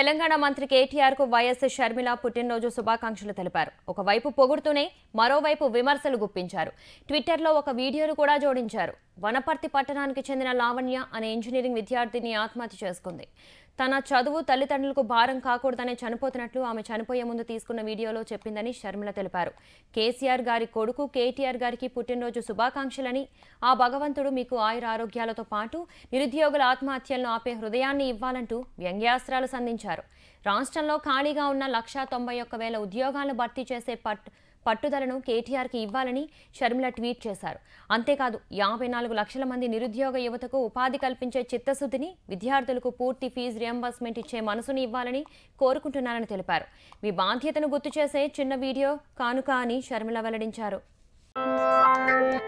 తెలంగాణ మంత్రి కేటీఆర్ కు వైఎస్ షర్మిల పుట్టినరోజు శుభాకాంక్షలు తెలిపారు ఒకవైపు పొగుడుతూనే మరోవైపు విమర్శలు గుప్పించారు ట్విట్టర్లో ఒక వీడియోను కూడా జోడించారు వనపర్తి పట్టణానికి చెందిన లావణ్య అనే ఇంజనీరింగ్ విద్యార్థిని ఆత్మహత్య చేసుకుంది తన చదువు తల్లిదండ్రులకు భారం కాకూడదనే చనిపోతున్నట్లు ఆమె చనిపోయే ముందు తీసుకున్న వీడియోలో చెప్పిందని షర్మిల తెలిపారు కేసీఆర్ గారి కొడుకు కేటీఆర్ గారికి పుట్టినరోజు శుభాకాంక్షలని ఆ భగవంతుడు మీకు ఆయుర ఆరోగ్యాలతో పాటు నిరుద్యోగుల ఆత్మహత్యలను ఆపే హృదయాన్ని ఇవ్వాలంటూ వ్యంగ్యాస్త్రాలు సంధించారు రాష్ట్రంలో ఖాళీగా ఉన్న లక్షా తొంభై ఒక్క వేల ఉద్యోగాలను భర్తీ చేసే పట్ పట్టుదలను కేటీఆర్కి ఇవ్వాలని షర్మిల ట్వీట్ చేశారు అంతేకాదు యాభై నాలుగు లక్షల మంది నిరుద్యోగ యువతకు ఉపాధి కల్పించే చిత్తశుద్ధిని విద్యార్థులకు పూర్తి ఫీజు రియంబర్స్మెంట్ ఇచ్చే మనసుని ఇవ్వాలని కోరుకుంటున్నారని తెలిపారు మీ బాధ్యతను గుర్తు చేసే చిన్న వీడియో కానుక అని షర్మిల వెల్లడించారు